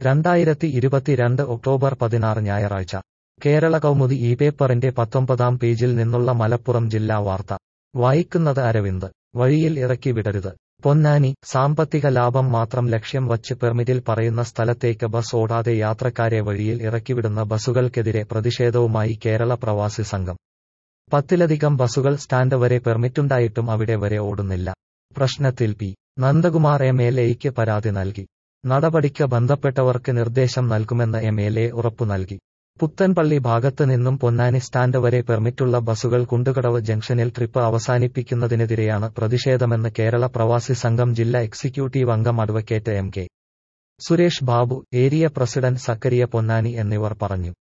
രണ്ടായിരത്തി ഇരുപത്തിരണ്ട് ഒക്ടോബർ പതിനാറ് ഞായറാഴ്ച കേരള കൗമുദി ഈ പേപ്പറിന്റെ പത്തൊമ്പതാം പേജിൽ നിന്നുള്ള മലപ്പുറം ജില്ലാ വാർത്ത വായിക്കുന്നത് അരവിന്ദ് വഴിയിൽ ഇറക്കി വിടരുത് പൊന്നാനി സാമ്പത്തിക ലാഭം മാത്രം ലക്ഷ്യം വച്ച് പെർമിറ്റിൽ പറയുന്ന സ്ഥലത്തേക്ക് ബസ് ഓടാതെ യാത്രക്കാരെ വഴിയിൽ ഇറക്കിവിടുന്ന ബസുകൾക്കെതിരെ പ്രതിഷേധവുമായി കേരള പ്രവാസി സംഘം പത്തിലധികം ബസുകൾ സ്റ്റാൻഡ് വരെ പെർമിറ്റുണ്ടായിട്ടും അവിടെ വരെ ഓടുന്നില്ല പ്രശ്നത്തിൽ പി നന്ദകുമാർ എം എൽ എയ്ക്ക് പരാതി നൽകി നടപടിക്ക് ബന്ധപ്പെട്ടവർക്ക് നിർദ്ദേശം നൽകുമെന്ന് എം എൽ എ ഉറപ്പു നൽകി പുത്തൻപള്ളി ഭാഗത്ത് നിന്നും പൊന്നാനി സ്റ്റാൻഡ് വരെ പെർമിറ്റുള്ള ബസുകൾ കുണ്ടുകടവ് ജംഗ്ഷനിൽ ട്രിപ്പ് അവസാനിപ്പിക്കുന്നതിനെതിരെയാണ് പ്രതിഷേധമെന്ന് കേരള പ്രവാസി സംഘം ജില്ലാ എക്സിക്യൂട്ടീവ് അംഗം advocate M K Suresh Babu area president Sakkariya Ponnani എന്നിവർ പറഞ്ഞു